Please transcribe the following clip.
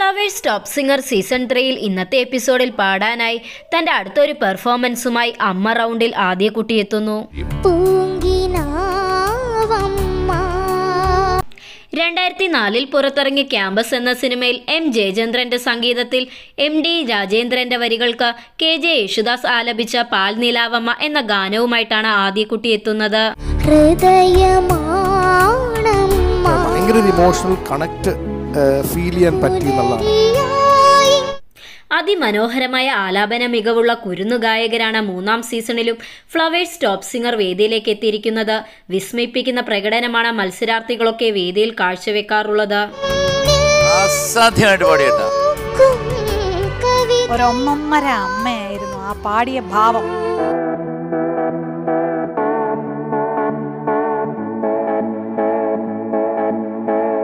flowers top singer season ത്രീയിൽ ഇന്നത്തെ എപ്പിസോഡിൽ പാടാനായി തന്റെ അടുത്തൊരു പെർഫോമൻസുമായി അമ്മ റൗണ്ടിൽ ആദ്യ കുട്ടി എത്തുന്നു രണ്ടായിരത്തി നാലിൽ പുറത്തിറങ്ങിയ ക്യാമ്പസ് എന്ന സിനിമയിൽ എം ജയചന്ദ്രന്റെ സംഗീതത്തിൽ എം ഡി രാജേന്ദ്രന്റെ വരികൾക്ക് കെ ജെ യേശുദാസ് ആലപിച്ച പാൽ നിലാവമ്മ എന്ന ഗാനവുമായിട്ടാണ് ആദ്യക്കുട്ടി എത്തുന്നത് ഭയങ്കര ഒരു ഇമോഷണൽ കണക്ട് ഫീൽ ചെയ്യാൻ പറ്റി എന്നുള്ളതാണ് അതിമനോഹരമായ ആലാപന മികവുള്ള കുരുന്നു ഗായകരാണ് മൂന്നാം സീസണിലും ഫ്ലവേഴ്സ് ടോപ്പ് സിംഗർ വേദിയിലേക്ക് എത്തിയിരിക്കുന്നത് വിസ്മയിപ്പിക്കുന്ന പ്രകടനമാണ് മത്സരാർത്ഥികളൊക്കെ വേദിയിൽ കാഴ്ചവെക്കാറുള്ളത് അസാധ്യമായിട്ട് പാടിയേട്ടാ ഒരൊന്നൊന്നര അമ്മയായിരുന്നു ആ പാടിയ ഭാവം